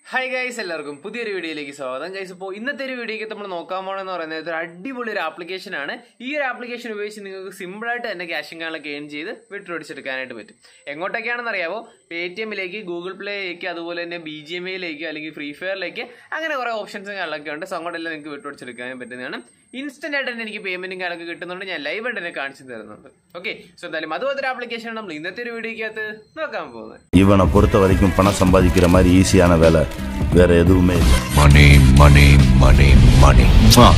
Hi guys എല്ലാവർക്കും പുതിയൊരു വീഡിയോയിലേക്ക് സ്വാഗതം ഗൈസ് ഇപ്പോൾ ഇന്നത്തെ ഒരു വീഡിയോക്ക് നമ്മൾ നോക്കാൻ പോകണമെന്ന് പറയുന്നത് ഒരു അടിപൊളി ഒരു ആപ്ലിക്കേഷൻ ആണ് ഈ ഒരു ആപ്ലിക്കേഷൻ ഉപയോഗിച്ച് നിങ്ങൾക്ക് സിമ്പിളായിട്ട് തന്നെ ക്യാഷും കാലൊക്കെ ഏൺ ചെയ്ത് വിട്ടുപിടിച്ചെടുക്കാനായിട്ട് പറ്റും എങ്ങോട്ടൊക്കെയാണെന്ന് അറിയാമോ പേ ടി എമ്മിലേക്ക് ഗൂഗിൾ പ്ലേയിലേക്ക് അതുപോലെ തന്നെ ബി ജി എം ഐയിലേക്ക് അല്ലെങ്കിൽ ഫ്രീ ഫയറിലേക്ക് അങ്ങനെ കുറേ ഓപ്ഷൻസും കാര്യങ്ങളൊക്കെ ഉണ്ട് സോ അങ്ങോട്ടെല്ലാം നിങ്ങൾക്ക് വിട്ടുപിടിച്ചെടുക്കാനും പറ്റുന്നതാണ് ഇൻസ്റ്റന്റ് ആയിട്ട് തന്നെ എനിക്ക് പേയ്മെന്റും കാര്യമൊക്കെ കിട്ടുന്നുണ്ട് ഞാൻ ലൈവ് ആയിട്ട് തന്നെ കാണിച്ചു തരുന്നുണ്ട് ഓക്കെ സോ എന്തായാലും അതുപോലത്തെ ഒരു ആപ്ലിക്കേഷൻ നമ്മൾ ഇന്നത്തെ ഒരു വീഡിയോക്കകത്ത് നോക്കാൻ പോകുന്നത് இவனை பொறுத்த வரைக்கும் பணம் சம்பாதிக்கிற மாதிரி ஈஸியான வேலை வேற எதுவுமே இல்லை Money, money, money, money. Mwah.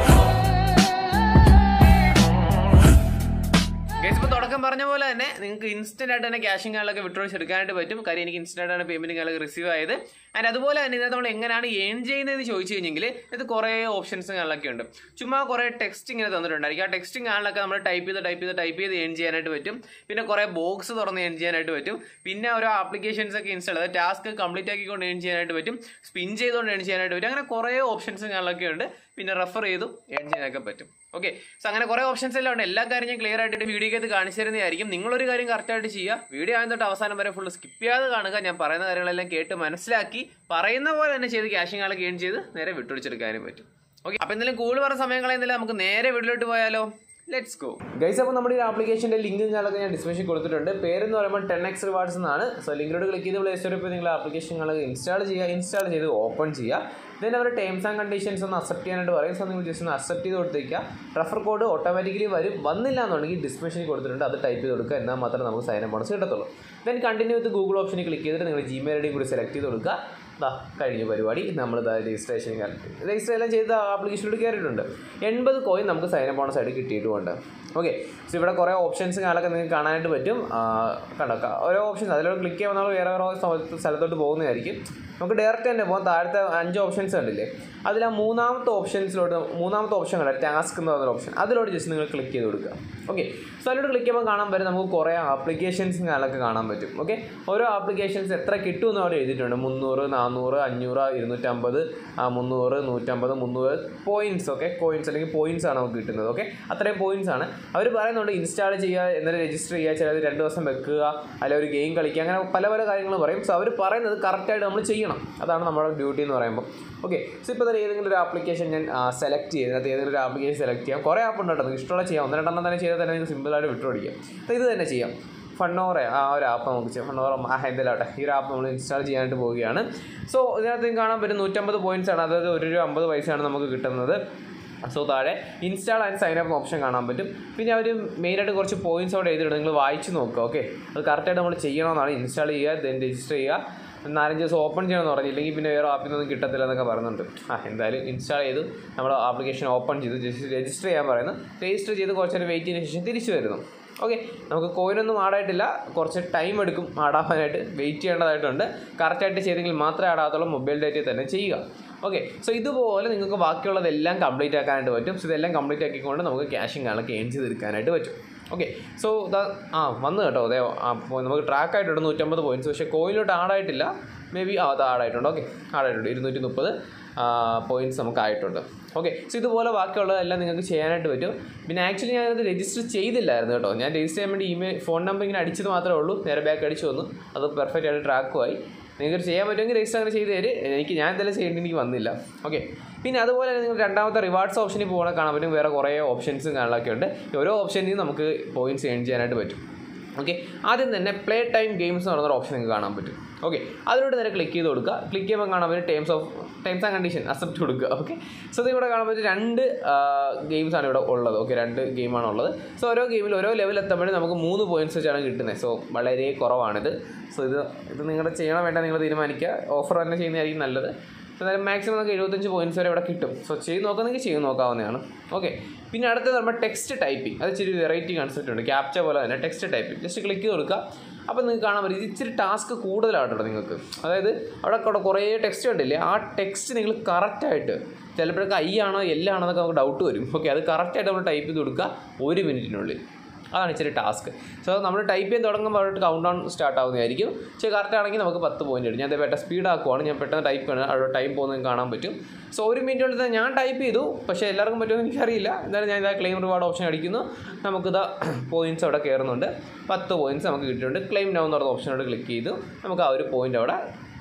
Guys ഇപ്പോൾ തുടക്കം പറഞ്ഞ പോലെ തന്നെ നിങ്ങൾക്ക് ഇൻസ്റ്റന്റ് ആയിട്ട് തന്നെ ക്യാഷും കാര്യങ്ങളൊക്കെ വിട്ടുപിടിച്ചെടുക്കാനായിട്ട് പറ്റും കാര്യം എനിക്ക് ഇൻസ്റ്റന്റ് ആയിട്ടാണ് പേയ്മെന്റ് കാര്യങ്ങളൊക്കെ റിസീവ് ആയത് ആൻഡ് അതുപോലെ തന്നെ ഇതിനകത്ത് നമ്മൾ എങ്ങനെയാണ് ഏൺ ചെയ്യുന്നതെന്ന് ചോദിച്ചു കഴിഞ്ഞെങ്കിൽ ഇത് കുറേ ഓപ്ഷൻസും കാര്യങ്ങളൊക്കെ ഉണ്ട് ചുമ്മാ കുറേ ടെക്സ്റ്റ് ഇങ്ങനെ തന്നിട്ടുണ്ടായിരിക്കും ആ ടെക്സ്റ്റും കാര്യങ്ങളൊക്കെ നമ്മൾ ടൈപ്പ് ചെയ്ത് ടൈപ്പ് ചെയ്ത് ടൈപ്പ് ചെയ്ത് ഏൺ ചെയ്യാനായിട്ട് പറ്റും പിന്നെ കുറേ ബോക്സ് തുറന്ന് ഏൺ ചെയ്യാനായിട്ട് പറ്റും പിന്നെ ഓരോ ആപ്ലിക്കേഷൻസ് ഒക്കെ ഇൻസ്റ്റാൾ അതായത് ടാസ്ക് കംപ്ലീറ്റ് ആക്കിക്കൊണ്ട് ഏൺ ചെയ്യാനായിട്ട് പറ്റും സ്പിൻ ചെയ്തുകൊണ്ട് ഏൺ ചെയ്യാനായിട്ട് പറ്റും അങ്ങനെ കുറേ ഓപ്ഷൻസും കാര്യങ്ങളൊക്കെ ഉണ്ട് പിന്നെ റെഫർ ചെയ്തും ഏൺ ചെയ്യാനൊക്കെ പറ്റും ഓക്കെ സോ അങ്ങനെ കുറേ ഓപ്ഷൻസ് എല്ലാം ഉണ്ട് എല്ലാ കാര്യം ഞാൻ ക്ലിയർ ആയിട്ട് വീഡിയോക്കകത്ത് കാണിച്ചു തരുന്നതായിരിക്കും നിങ്ങളൊരു കാര്യം കറക്റ്റായിട്ട് ചെയ്യുക വീഡിയോ ആദ്യം തൊട്ട് അവസാനം വരെ ഫുൾ സ്കിപ്പ് ചെയ്യാതെ കാണുക ഞാൻ പറയുന്ന കാര്യങ്ങളെല്ലാം കേട്ട് മനസ്സിലാക്കി പറയുന്ന പോലെ തന്നെ ചെയ്ത് ക്യാഷിങ് ആളൊക്കെ ഏൺ ചെയ്ത് നേരെ വിട്ടുപിടിച്ചെടുക്കാനും പറ്റും ഓക്കെ അപ്പോൾ എന്തെങ്കിലും കൂടുതൽ പറഞ്ഞ സമയം കളയുന്നില്ല നമുക്ക് നേരെ വീട്ടിലോട്ട് പോയാലോ ലെറ്റ്സ് ഗോ ഗൈസ് അപ്പോൾ നമ്മുടെ ഈ ആപ്ലിക്കേഷൻ്റെ ലിങ്കും കാര്യങ്ങളൊക്കെ ഞാൻ ഡിസ്ക്രിപ്ഷൻ കൊടുത്തിട്ടുണ്ട് പേരെന്ന് പറയുമ്പോൾ ടെൻ എക്സ് റിവാർഡ്സ് എന്നാണ് സോ ലിങ്കിലോട്ട് ക്ലിക്ക് ചെയ്ത് പ്ലേ സ്റ്റോറിൽ പോയി നിങ്ങൾ ആപ്ലിക്കേഷനുകളൊക്കെ ഇൻസ്റ്റാൾ ചെയ്യുക ഇൻസ്റ്റാൾ ചെയ്ത് ഓപ്പൺ ചെയ്യുക ദെൻ അവർ ടേംസ് ആൻഡ് കണ്ടീഷൻസ് ഒന്ന് അക്സെപ്റ്റ് ചെയ്യാനായിട്ട് പറയും സോ നിങ്ങൾ ജസ്റ്റ് ഒന്ന് അക്സെപ്റ്റ് ചെയ്ത് കൊടുത്തേക്കുക റെഫർ കോഡ് ഓട്ടോമാറ്റിക്കലി വരും വന്നില്ല എന്നുണ്ടെങ്കിൽ ഡിസ്ക്രിപ്ഷനിൽ കൊടുത്തിട്ടുണ്ട് അത് ടൈപ്പ് ചെയ്ത് കൊടുക്കുക എന്നാൽ മാത്രമേ നമുക്ക് സൈൻ അപ്പ് ബോണസ് കിട്ടത്തുള്ളൂ ദെൻ കണ്ടിന്യൂ വിത്ത് ഗൂഗിൾ ഓപ്ഷനിൽ ക്ലിക്ക് ചെയ്തിട്ട് നിങ്ങൾ ജിമെയിൽ ഐ ഡി കൂടി സെലക്ട് ചെയ്ത് കൊടുക്കുക ദാ കഴിഞ്ഞ പരിപാടി നമ്മൾ രജിസ്ട്രേഷൻ രജിസ്റ്റർ എല്ലാം ചെയ്ത് ആപ്ലിക്കേഷനിലോട്ട് കയറിയിട്ടുണ്ട് എൺപത് കോയിൻ നമുക്ക് സൈൻ അപ്പ് ബോണസ് ആയിട്ട് കിട്ടിയിട്ടുമുണ്ട് ഓക്കെ സോ ഇവിടെ കുറേ ഓപ്ഷൻസ് കാലൊക്കെ നിങ്ങൾക്ക് കാണാനായിട്ട് പറ്റും ആ, കണ്ടോ ക- ഓരോ ഓപ്ഷൻസ് അതിലോട്ട് ക്ലിക്ക് ചെയ്യുമ്പോൾ നമ്മൾ വേറെ വേറെ സ്ഥലത്ത് സ്ഥലത്തോട്ട് പോകുന്നതായിരിക്കും നമുക്ക് ഡയറക്റ്റ് തന്നെ പോകാം താഴത്തെ അഞ്ച് ഓപ്ഷൻസ് കണ്ടില്ലേ അതിൽ ആ മൂന്നാമത്തെ ഓപ്ഷൻസിലോട്ട് മൂന്നാമത്തെ ഓപ്ഷൻ കണ്ട ടാസ്ക് എന്ന് പറയുന്ന ഓപ്ഷൻ അതിലോട്ട് ജസ്റ്റ് നിങ്ങൾ ക്ലിക്ക് ചെയ്ത് കൊടുക്കുക ഓക്കെ സോ അതിലോട്ട് ക്ലിക്ക് ചെയ്യുമ്പോൾ കാണാൻ പറ്റും നമുക്ക് കുറേ ആപ്ലിക്കേഷൻസും കാലൊക്കെ കാണാൻ പറ്റും ഓക്കെ ഓരോ ആപ്ലിക്കേഷൻസ് എത്ര കിട്ടുമെന്ന് അവിടെ എഴുതിയിട്ടുണ്ട് മുന്നൂറ് നാനൂറ് അഞ്ഞൂറ് ഇരുന്നൂറ്റമ്പത് ആ, മുന്നൂറ് നൂറ്റമ്പത് മുന്നൂറ് പോയിന്റ്സ് ഓക്കെ കോയിൻസ് അല്ലെങ്കിൽ പോയിന്റ്സ് ആണ് നമുക്ക് കിട്ടുന്നത് ഓക്കെ അത്രയും പോയിന്റ്സ് ആണ് അവർ പറയുന്നുണ്ട് ഇൻസ്റ്റാൾ ചെയ്യുക എന്നിട്ട് രജിസ്റ്റർ ചെയ്യുക ചിലത് രണ്ട് ദിവസം വെക്കുക അല്ലെങ്കിൽ ഒരു ഗെയിം കളിക്കുക അങ്ങനെ പല പല കാര്യങ്ങൾ പറയും സോ അവർ പറയുന്നത് കറക്റ്റായിട്ട് നമ്മൾ ചെയ്യണം അതാണ് നമ്മുടെ ഡ്യൂട്ടി എന്ന് പറയുമ്പോൾ ഓക്കെ സോ ഇപ്പോൾ തന്നെ ഏതെങ്കിലും ഒരു ആപ്ലിക്കേഷൻ ഞാൻ സെലക്ട് ചെയ്ത് അതിനകത്ത് ഏതെങ്കിലും ഒരു ആപ്ലിക്കേഷൻ സെലക്ട് ചെയ്യാം കുറേ ആപ്പ് ഉണ്ട് കേട്ടോ നിങ്ങൾക്ക് ഇഷ്ടമുള്ള ചെയ്യാം ഒന്ന് രണ്ടെണ്ണം തന്നെ ചെയ്താൽ തന്നെ നിങ്ങൾക്ക് സിമ്പിളായിട്ട് വിട്ടുപിടിക്കാം അപ്പോൾ ഇത് തന്നെ ചെയ്യാം ഫണ്ണോറെ ആ ഒരു ആപ്പ് നമുക്ക് ചെയ്യാം ഫണ്ണോറ ആ എന്തെല്ലാട്ടെ ഈ ഒരു ആപ്പ് നമ്മൾ ഇൻസ്റ്റാൾ ചെയ്യാനായിട്ട് പോവുകയാണ് സോ ഇതിനകത്ത് നിങ്ങൾക്ക് കാണാൻ പറ്റും നൂറ്റമ്പത് പോയിന്റ്സ് ആണ് അതായത് ഒരു രൂപ അമ്പത് പൈസയാണ് നമുക്ക് കിട്ടുന്നത് സോ താഴെ install and sign up option കാണാൻ പറ്റും പിന്നെ അവർ മെയിനായിട്ട് കുറച്ച് പോയിന്റ്സ് അവിടെ എഴുതിയിട്ടുണ്ട് നിങ്ങൾ വായിച്ച് നോക്കുക ഓക്കെ അത് കറക്റ്റായിട്ട് നമ്മൾ ചെയ്യണമെന്നാണ് ഇൻസ്റ്റാൾ ചെയ്യുക ദെൻ രജിസ്റ്റർ ചെയ്യുക നാലഞ്ച് ദിവസം ഓപ്പൺ ചെയ്യണമെന്ന് പറഞ്ഞില്ലെങ്കിൽ പിന്നെ വേറെ ആപ്പിൽ നിന്നൊന്നും കിട്ടത്തില്ല എന്നൊക്കെ പറയുന്നുണ്ട് ആ എന്തായാലും ഇൻസ്റ്റാൾ ചെയ്തു നമ്മൾ ആപ്ലിക്കേഷൻ ഓപ്പൺ ചെയ്തു ജസ്റ്റ് രജിസ്റ്റർ ചെയ്യാൻ പറയുന്നു രജിസ്റ്റർ ചെയ്ത് കുറച്ച് നേരം വെയിറ്റ് ചെയ്തതിന് ശേഷം തിരിച്ചു വരുന്നു ഓക്കെ നമുക്ക് കോയിനൊന്നും ആടായിട്ടില്ല കുറച്ച് ടൈം എടുക്കും ആടാവാനായിട്ട് വെയിറ്റ് ചെയ്യേണ്ടതായിട്ടുണ്ട് കറക്റ്റായിട്ട് ചെയ്തെങ്കിൽ മാത്രമേ ആടാകത്തുള്ളൂ മൊബൈൽ ഡേറ്റയിൽ തന്നെ ചെയ്യുക ഓക്കെ സോ ഇതുപോലെ നിങ്ങൾക്ക് ബാക്കിയുള്ളതെല്ലാം കംപ്ലീറ്റ് ആക്കാനായിട്ട് പറ്റും സോ ഇതെല്ലാം കംപ്ലീറ്റ് ആക്കിക്കൊണ്ട് നമുക്ക് ക്യാഷും കാണൊക്കെ ഏൺ ചെയ്തെടുക്കാനായിട്ട് പറ്റും ഓക്കെ സോ ഇതാ ആ വന്നു കേട്ടോ അതെ ആ പോ- നമുക്ക് ട്രാക്ക് ആയിട്ടുണ്ട് നൂറ്റമ്പത് പോയിന്റ്സ് പക്ഷേ കോയിലോട്ട് ആഡായിട്ടില്ല മേ ബി ആ അത് ആഡായിട്ടുണ്ട് ഓക്കെ ആഡായിട്ടുണ്ട് ഇരുന്നൂറ്റി മുപ്പത് പോയിന്റ്സ് നമുക്ക് ആയിട്ടുണ്ട് ഓക്കെ സോ ഇതുപോലെ ബാക്കിയുള്ളതെല്ലാം നിങ്ങൾക്ക് ചെയ്യാനായിട്ട് പറ്റും പിന്നെ ആക്ച്വലി ഞാനത് രജിസ്റ്റർ ചെയ്തില്ലായിരുന്നു കേട്ടോ ഞാൻ രജിസ്റ്റർ ചെയ്യാൻ വേണ്ടി ഇമെയിൽ ഫോൺ നമ്പർ ഇങ്ങനെ അടിച്ചത് മാത്രമേ ഉള്ളൂ നേരെ ബാക്ക് അടിച്ചു വന്നു അത് പെർഫെക്റ്റ് ആയിട്ട് ട്രാക്കുമായി നിങ്ങൾക്ക് ചെയ്യാൻ പറ്റുമെങ്കിൽ രജിസ്റ്റർ അങ്ങനെ ചെയ്ത് തരും എനിക്ക് ഞാൻ എന്തായാലും ചെയ്യേണ്ടി എനിക്ക് വന്നില്ല ഓക്കെ പിന്നെ അതുപോലെ തന്നെ നിങ്ങൾ രണ്ടാമത്തെ റിവാർഡ്സ് ഓപ്ഷനിൽ പോകണ കാണാൻ പറ്റും വേറെ കുറേ ഓപ്ഷൻസും കാണാനൊക്കെ ഉണ്ട് ഈ ഓരോ ഓപ്ഷനിൽ നമുക്ക് പോയിന്റ്സ് ഏൺ ചെയ്യാനായിട്ട് പറ്റും ഓക്കെ ആദ്യം തന്നെ പ്ലേ ടൈം ഗെയിംസ് എന്ന് പറയുന്ന ഓപ്ഷൻ നിങ്ങൾക്ക് കാണാൻ പറ്റും ഓക്കെ അതിലൂടെ നേരെ ക്ലിക്ക് ചെയ്ത് കൊടുക്കുക ക്ലിക്ക് ചെയ്യുമ്പോൾ കാണാൻ പറ്റും terms of terms and condition accept കൊടുക്കുക ഓക്കെ സോ ഇത് ഇവിടെ കാണാൻ പറ്റും രണ്ട് ഗെയിംസ് ആണ് ഇവിടെ ഉള്ളത് ഓക്കെ രണ്ട് ഗെയിമാണ് ഉള്ളത് സോ ഓരോ ഗെയിമിൽ ഓരോ ലെവൽ എത്തുമ്പോഴും നമുക്ക് മൂന്ന് പോയിന്റ്സ് വെച്ചാണ് കിട്ടുന്നത് സോ വളരെ കുറവാണിത് സോ ഇത് ഇത് നിങ്ങളുടെ ചെയ്യണം വേണ്ട നിങ്ങൾ തീരുമാനിക്കുക ഓഫർ തന്നെ ചെയ്യുന്നതായിരിക്കും നല്ലത് എന്തായാലും മാക്സിമം നമുക്ക് എഴുപത്തഞ്ച് പോയിന്റ്സ് വരെ ഇവിടെ കിട്ടും സോ ചെയ്ത് നോക്കുന്നെങ്കിൽ ചെയ്ത് നോക്കാവുന്നതാണ് ഓക്കെ പിന്നെ അടുത്തത് നമ്മുടെ ടെക്സ്റ്റ് ടൈപ്പിംഗ് അത് ഇച്ചിരി വെറൈറ്റി കൺസെപ്റ്റ് ഉണ്ട് ക്യാപ്ച പോലെ തന്നെ ടെക്സ്റ്റ് ടൈപ്പിംഗ് ജസ്റ്റ് ക്ലിക്ക് ചെയ്ത് കൊടുക്കുക അപ്പോൾ നിങ്ങൾക്ക് കാണാൻ പറ്റും ഇത് ഇച്ചിരി ടാസ്ക് കൂടുതലാണ് കേട്ടോ നിങ്ങൾക്ക് അതായത് അവിടെ അവിടെ കുറേ ടെക്സ്റ്റ് കണ്ടില്ലേ ആ ടെക്സ്റ്റ് നിങ്ങൾ കറക്റ്റായിട്ട് ചിലപ്പോഴൊക്കെ ഐ ആണോ എല്ലാണോ എന്നൊക്കെ നമുക്ക് ഡൗട്ട് വരും ഓക്കെ അത് കറക്റ്റായിട്ട് നമ്മൾ ടൈപ്പ് ചെയ്ത് കൊടുക്കുക ഒരു മിനിറ്റിനുള്ളിൽ അതാണ് ഇച്ചിരി ടാസ്ക് സോ നമ്മൾ ടൈപ്പ് ചെയ്യാൻ തുടങ്ങുമ്പോൾ അവിടെ കൗണ്ട് ഡൗൺ സ്റ്റാർട്ട് ആവുന്നതായിരിക്കും പക്ഷേ കറക്റ്റ് ആണെങ്കിൽ നമുക്ക് പത്ത് പോയിന്റ് കിട്ടും ഞാൻ ദേ പെട്ടെന്ന് സ്പീഡ് ആക്കുവാണ് ഞാൻ പെട്ടെന്ന് ടൈപ്പ് ചെയ്യണം അവിടെ ടൈം പോകുന്നത് കാണാൻ പറ്റും സോ ഒരു മിനിറ്റുള്ളിൽ തന്നെ ഞാൻ ടൈപ്പ് ചെയ്തു പക്ഷേ എല്ലാവർക്കും പറ്റുമെന്ന് എനിക്കറിയില്ല എന്തായാലും ഞാൻ ഇതാ ക്ലെയിം റിവാർഡ് ഓപ്ഷൻ അടിക്കുന്നു നമുക്കിതാ പോയിന്റ്സ് അവിടെ കയറുന്നുണ്ട് പത്ത് പോയിന്റ്സ് നമുക്ക് കിട്ടിയിട്ടുണ്ട് ക്ലെയിം നൗ എന്ന് പറയുന്ന ഓപ്ഷനോട് ക്ലിക്ക് ചെയ്തു നമുക്ക് ആ ഒരു പോയിന്റ് അവിടെ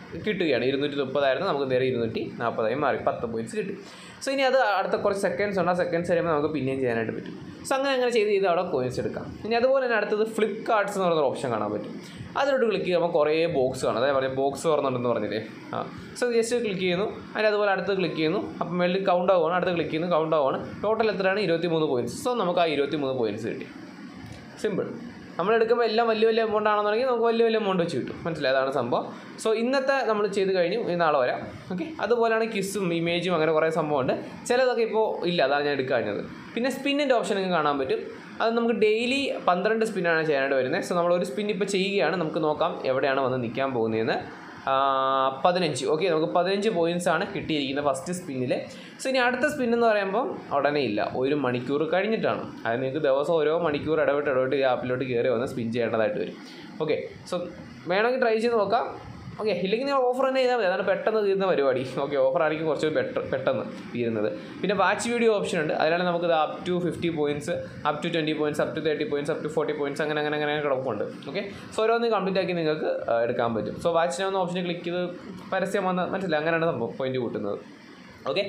കിട്ടുകയാണ് ഇരുന്നൂറ്റി മുപ്പതായിരുന്നു നമുക്ക് നേരെ ഇരുന്നൂറ്റി നാൽപ്പതായി മാറി പത്ത് പോയിന്റ്സ് കിട്ടി സോ ഇനി അത് അടുത്ത കുറച്ച് സെക്കൻഡ്സ് ഉണ്ട് ആ സെക്കൻഡ്സ് കഴിയുമ്പോൾ നമുക്ക് പിന്നെയും ചെയ്യാനായിട്ട് പറ്റും സോ അങ്ങനെ അങ്ങനെ ചെയ്ത് ചെയ്ത് അവിടെ കോയിൻസ് എടുക്കാം ഇനി അതുപോലെ തന്നെ അടുത്തത് ഫ്ലിപ്പ് കാർഡ്സ് എന്ന് പറയുന്ന ഓപ്ഷൻ കാണാൻ പറ്റും അതിലോട്ട് ക്ലിക്ക് ചെയ്യുമ്പോൾ കുറേ ബോക്സ് കാണും അതായത് പറയാം ബോക്സ് തുറന്നിട്ടുണ്ടെന്ന് പറഞ്ഞില്ലേ ആ സോ ജസ്റ്റ് ക്ലിക്ക് ചെയ്യുന്നു അതിന് അതുപോലെ അടുത്ത് ക്ലിക്ക് ചെയ്യുന്നു അപ്പം മേളിൽ കൗണ്ട് ആവുകയാണ് അടുത്ത് ക്ലിക്ക് ചെയ്യുന്നു കൗണ്ട് ആവുകയാണ് ടോട്ടൽ എത്രയാണ് ഇരുപത്തി മൂന്ന് പോയിൻറ്റ്സ് സോ നമുക്ക് ആ ഇരുപത്തി മൂന്ന് പോയിൻറ്റ്സ് കിട്ടി സിമ്പിൾ നമ്മൾ എടുക്കുമ്പോൾ എല്ലാം വലിയ വലിയ എമൗണ്ട് ആണെന്നുണ്ടെങ്കിൽ നമുക്ക് വലിയ വലിയ എമൗണ്ട് വെച്ച് കിട്ടും മനസ്സിലായി അതാണ് സംഭവം സോ ഇന്നത്തെ നമ്മൾ ചെയ്ത് കഴിഞ്ഞു ഇനി നാളെ വരാം ഓക്കെ അതുപോലെയാണ് കിസ്സും ഇമേജും അങ്ങനെ കുറേ സംഭവമുണ്ട് ചിലതൊക്കെ ഇപ്പോൾ ഇല്ല അതാണ് ഞാൻ എടുക്കാഞ്ഞത് പിന്നെ സ്പിന്നിൻ്റെ ഓപ്ഷൻ നിങ്ങൾക്ക് കാണാൻ പറ്റും അത് നമുക്ക് ഡെയിലി പന്ത്രണ്ട് സ്പിന്നാണ് ചെയ്യാനായിട്ട് വരുന്നത് സോ നമ്മൾ ഒരു സ്പിൻ ഇപ്പോൾ ചെയ്യുകയാണ് നമുക്ക് നോക്കാം എവിടെയാണ് വന്ന് നിൽക്കാൻ പോകുന്നതെന്ന് ആ, പതിനഞ്ച് ഓക്കെ നമുക്ക് പതിനഞ്ച് പോയിൻറ്റ്സ് ആണ് കിട്ടിയിരിക്കുന്നത് ഫസ്റ്റ് സ്പിന്നിൽ സോ ഇനി അടുത്ത സ്പിൻ എന്ന് പറയുമ്പോൾ ഉടനെ ഇല്ല ഒരു മണിക്കൂർ കഴിഞ്ഞിട്ടാണ് അത് നിങ്ങൾക്ക് ദിവസം ഓരോ മണിക്കൂർ ഇടവിട്ട് ഇടവിട്ട് ഈ ആപ്പിലോട്ട് കയറി വന്ന് സ്പിൻ ചെയ്യേണ്ടതായിട്ട് വരും ഓക്കെ സോ വേണമെങ്കിൽ ട്രൈ ചെയ്ത് നോക്കാം ഓക്കെ ഇല്ലെങ്കിൽ നിങ്ങൾ ഓഫർ തന്നെ ചെയ്താൽ മതി അതാണ് പെട്ടെന്ന് തീരുന്ന പരിപാടി ഓക്കെ ഓഫർ ആയിരിക്കും കുറച്ച് ബെറ്റർ പെട്ടെന്ന് തീരുന്നത് പിന്നെ വാച്ച് വീഡിയോ ഓപ്ഷൻ ഉണ്ട് അതിലാണ് നമുക്ക് up to fifty points up to twenty points up to thirty points up to forty points അങ്ങനെ അങ്ങനെ അങ്ങനെ കിടപ്പുണ്ട് ഓക്കെ സോ ഓരോന്ന് കംപ്ലീറ്റ് ആക്കി നിങ്ങൾക്ക് ആ, എടുക്കാൻ പറ്റും സോ വാച്ചിനാവുന്ന ഓപ്ഷൻ ക്ലിക്ക് ചെയ്ത് പരസ്യം വന്ന് മനസ്സിലായി അങ്ങനെയാണ് സംഭവം പോയിന്റ് കൂട്ടുന്നത് ഓക്കെ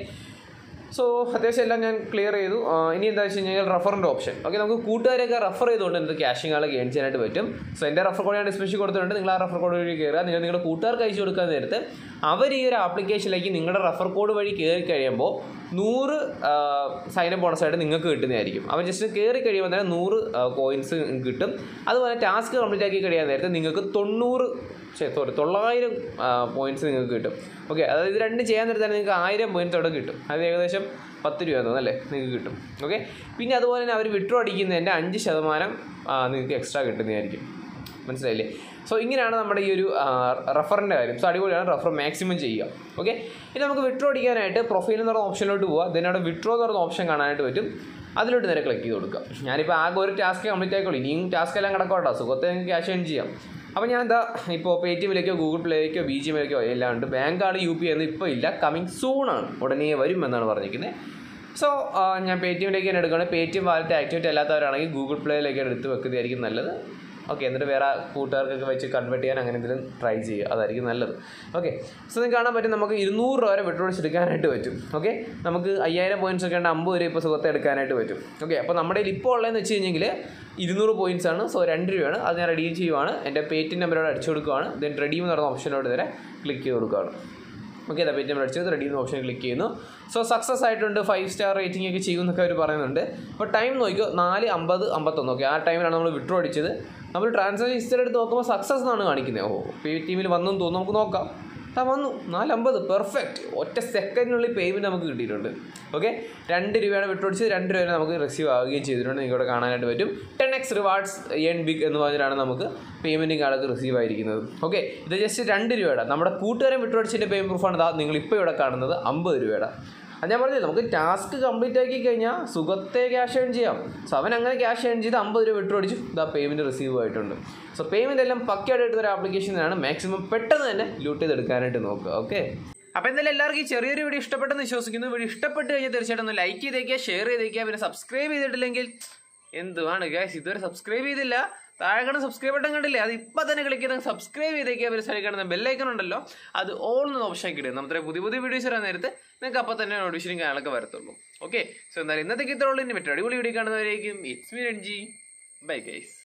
സോ അത്യാവശ്യം എല്ലാം ഞാൻ ക്ലിയർ ചെയ്തു ആ, ഇനി എന്താ വെച്ച് കഴിഞ്ഞാൽ റഫറിൻ്റെ ഓപ്ഷൻ ഓക്കെ നമുക്ക് കൂട്ടുകാരെയൊക്കെ റഫർ ചെയ്തുകൊണ്ട് എന്ത് ക്യാഷിങ് ആൾ ഗെയിൻ ചെയ്യാനായിട്ട് പറ്റും സോ എൻ്റെ റഫർ കോഡ് ഞാൻ ഡിസ്ക്രിപ്ഷൻ കൊടുത്തിട്ടുണ്ട് നിങ്ങൾ ആ റഫർ കോഡ് വഴി കയറുക നിങ്ങൾ നിങ്ങളുടെ കൂട്ടുകാർക്ക് അയച്ചു കൊടുക്കാൻ നേരത്ത് അവർ ഈ ഒരു ആപ്ലിക്കേഷനിലേക്ക് നിങ്ങളുടെ റഫർ കോഡ് വഴി കയറി കഴിയുമ്പോൾ നൂറ് സൈനപ്പ് ബോണസായിട്ട് നിങ്ങൾക്ക് കിട്ടുന്നതായിരിക്കും അവർ ജസ്റ്റ് കയറി കഴിയുമ്പോൾ തന്നെ നൂറ് കോയിൻസ് കിട്ടും അതുപോലെ ടാസ്ക് കംപ്ലീറ്റ് ആക്കി കഴിയാൻ നേരത്തെ നിങ്ങൾക്ക് തൊണ്ണൂറ് സോറി തൊള്ളായിരം പോയിന്റ്സ് നിങ്ങൾക്ക് കിട്ടും ഓക്കെ അതായത് ഇത് രണ്ടും ചെയ്യാൻ നേരത്തെ തന്നെ നിങ്ങൾക്ക് ആയിരം പോയിന്റ്സ് അവിടെ കിട്ടും അത് ഏകദേശം പത്ത് രൂപ തോന്നുന്നല്ലേ നിങ്ങൾക്ക് കിട്ടും ഓക്കെ പിന്നെ അതുപോലെ തന്നെ അവർ വിഡ്രോ അടിക്കുന്നതിൻ്റെ അഞ്ച് ശതമാനം ആ, നിങ്ങൾക്ക് എക്സ്ട്രാ കിട്ടുന്നതായിരിക്കും മനസ്സിലായില്ലേ സോ ഇങ്ങനെയാണ് നമ്മുടെ ഈ ഒരു റഫറിൻ്റെ കാര്യം സോ അടിപൊളിയാണ് റഫർ മാക്സിമം ചെയ്യുക ഓക്കെ ഇനി നമുക്ക് വിഡ്രോ അടിക്കാനായിട്ട് പ്രൊഫൈൽ എന്ന് പറയുന്ന ഓപ്ഷനിലോട്ട് പോവുക then അവിടെ വിഡ്രോ എന്ന് പറയുന്ന ഓപ്ഷൻ കാണാനായിട്ട് പറ്റും അതിലോട്ട് നേരെ ക്ലിക്ക് ചെയ്ത് കൊടുക്കുക ഞാനിപ്പോൾ ആകെ ഒരു ടാസ്ക് കംപ്ലീറ്റ് ആയിക്കോളൂ ഇനിയും ടാസ്ക് എല്ലാം കിടക്കോട്ടോ സുഖത്തെ നിങ്ങൾക്ക് ക്യാഷ് ഏൺ ചെയ്യാം അപ്പോൾ ഞാൻ എന്താ ഇപ്പോൾ പേ ടി എമ്മിലേക്കോ ഗൂഗിൾ പ്ലേയിലേക്കോ ബി ജി എമ്മിലേക്കോ എല്ലാം ഉണ്ട് ബാങ്കാണ് യു പി എന്ന് ഇപ്പോൾ ഇല്ല കമ്മിങ് സൂൺ ആണ് ഉടനെ വരും എന്നാണ് പറഞ്ഞിരിക്കുന്നത് സോ ഞാൻ പേ ടി എമ്മിലേക്ക് തന്നെ എടുക്കുകയാണ് Paytm wallet activate അല്ലാത്തവരാണെങ്കിൽ ഗൂഗിൾ പ്ലേയിലേക്ക് എടുത്ത് വെക്കുന്നതായിരിക്കും നല്ലത് ഓക്കെ എന്നിട്ട് വേറെ കൂട്ടുകാർക്കൊക്കെ വെച്ച് കൺവേർട്ട് ചെയ്യാൻ അങ്ങനെ എന്തെങ്കിലും ട്രൈ ചെയ്യുക അതായിരിക്കും നല്ലത് ഓക്കെ സോ നിങ്ങൾക്ക് കാണാൻ പറ്റും നമുക്ക് ഇരുന്നൂറ് രൂപ വരെ വിഡ്രോൾസ് എടുക്കാനായിട്ട് പറ്റും ഓക്കെ നമുക്ക് അയ്യായിരം പോയിൻറ്റ്സ് ഒക്കെ ഉണ്ട് അമ്പത് രൂപ ഇപ്പോൾ സുഖത്തെ എടുക്കാനായിട്ട് പറ്റും ഓക്കെ അപ്പോൾ നമ്മുടെ കയ്യിൽ ഇപ്പോൾ ഉള്ളതെന്ന് വെച്ച് കഴിഞ്ഞെങ്കിൽ ഇരുന്നൂറ് പോയിൻറ്റ്സ് ആണ് സോ രണ്ട് രൂപയാണ് അത് ഞാൻ റെഡീം ചെയ്യുവാണ് എൻ്റെ പേറ്റിൻ നമ്പറോട് അടിച്ചു കൊടുക്കുകയാണ് ദെൻ റെഡീം എന്ന് പറയുന്ന ഓപ്ഷനോട് നേരെ ക്ലിക്ക് ചെയ്ത് കൊടുക്കുകയാണ് ഓക്കെ അതെ പേറ്റിഎം അടിച്ചത് റെഡി എന്ന ഓപ്ഷൻ ക്ലിക്ക് ചെയ്യുന്നു സോ സക്സസ് ആയിട്ടുണ്ട് ഫൈവ് സ്റ്റാർ റേറ്റിംഗ് ഒക്കെ ചെയ്യുമെന്നൊക്കെ അവർ പറയുന്നുണ്ട് അപ്പോൾ ടൈം നോക്കിയോ നാല് അമ്പത് അമ്പത്തൊന്ന് ഓക്കെ ആ ടൈമിലാണ് നമ്മൾ വിഡ്രോ അടിച്ചത് നമ്മൾ ട്രാൻസാക്ഷൻ ഹിസ്റ്ററി എടുത്ത് നോക്കുമ്പോൾ സക്സസ് എന്നാണ് കാണിക്കുന്നത് ഓ പേ ടീമിൽ വന്നെന്ന് തോന്നുന്നു നമുക്ക് നോക്കാം ആ വന്നു നാലമ്പത് പെർഫെക്റ്റ് ഒറ്റ സെക്കൻഡിനുള്ളിൽ പേയ്മെൻറ്റ് നമുക്ക് കിട്ടിയിട്ടുണ്ട് ഓക്കെ രണ്ട് രൂപയാണ് വിട്ടുപിടിച്ചത് രണ്ട് രൂപ നമുക്ക് റിസീവ് ആവുകയും ചെയ്തിട്ടുണ്ട് നിങ്ങൾക്ക് ഇവിടെ കാണാനായിട്ട് പറ്റും ടെൻ എക്സ് റിവാർഡ്സ് എൻ ബിഗ് എന്ന് പറഞ്ഞിട്ടാണ് നമുക്ക് പേയ്മെൻറ്റിംഗ് ആൾക്ക് റിസീവ് ആയിരിക്കുന്നത് ഓക്കെ ഇത് ജസ്റ്റ് രണ്ട് രൂപയുടെ നമ്മുടെ കൂട്ടുകാരൻ വിട്ടുപിടിച്ചതിൻ്റെ പേയ്മെൻറ്റ് പ്രൂഫാണ് ദാ നിങ്ങൾ ഇപ്പോൾ ഇവിടെ കാണുന്നത് അമ്പത് രൂപയുടെ അത് ഞാൻ പറഞ്ഞില്ല നമുക്ക് ടാസ്ക് കംപ്ലീറ്റ് ആക്കി കഴിഞ്ഞാൽ സുഖത്തെ ക്യാഷ് ഏൺ ചെയ്യാം സോ അവൻ അങ്ങനെ ക്യാഷ് ഏൺ ചെയ്ത് അമ്പത് രൂപ വിട്ടു അടിച്ചു ഇതാ പേയ്മെൻറ്റ് റിസീവ് ആയിട്ടുണ്ട് സോ പേയ്മെൻറ്റ് എല്ലാം പക്കയായിട്ട് എടുത്ത ഒരു ആപ്ലിക്കേഷനാണ് മാക്സിമം പെട്ടെന്ന് തന്നെ ലൂട്ട് ചെയ്തെടുക്കാനായിട്ട് നോക്കുക ഓക്കെ അപ്പോൾ എന്തായാലും എല്ലാവർക്കും ഈ ചെറിയൊരു വീഡിയോ ഇഷ്ടപ്പെട്ടെന്ന് വിശ്വസിക്കുന്നു വീഡിയോ ഇഷ്ടപ്പെട്ട് കഴിഞ്ഞാൽ തീർച്ചയായിട്ടും ഒന്ന് ലൈക്ക് ചെയ്തേക്കുക ഷെയർ ചെയ്തേക്കുക പിന്നെ സബ്സ്ക്രൈബ് ചെയ്തിട്ടില്ലെങ്കിൽ എന്തുവാണ് ഗൈസ് ഇതുവരെ സബ്സ്ക്രൈബ് ചെയ്തില്ല താഴെ കാണുന്ന സബ്സ്ക്രൈബ് ബട്ടൺ കണ്ടില്ലേ അത് ഇപ്പം തന്നെ ക്ലിക്ക് ചെയ്ത് സബ്സ്ക്രൈബ് ചെയ്തേക്കുക പിന്നെ സൈഡിൽ കാണുന്ന ബെല്ലൈക്കൺ ഉണ്ടല്ലോ അത് ഓൾ എന്ന് ഓപ്ഷൻ കിട്ടും നമ്മുടെ പുതിയ പുതിയ വീഡിയോസ് വരാൻ നേരത്ത് നിങ്ങൾക്ക് അപ്പം തന്നെ നോട്ടിഫിക്കേഷൻ കാണാനൊക്കെ വരത്തുള്ളൂ ഓക്കെ സോ എന്തായാലും ഇന്നത്തേക്ക് ഇത്രയുള്ളൂ ഇനി മറ്റൊരു അടിപൊളി വീഡിയോ കാണുന്നവരേക്കും it's me Ranji bye guys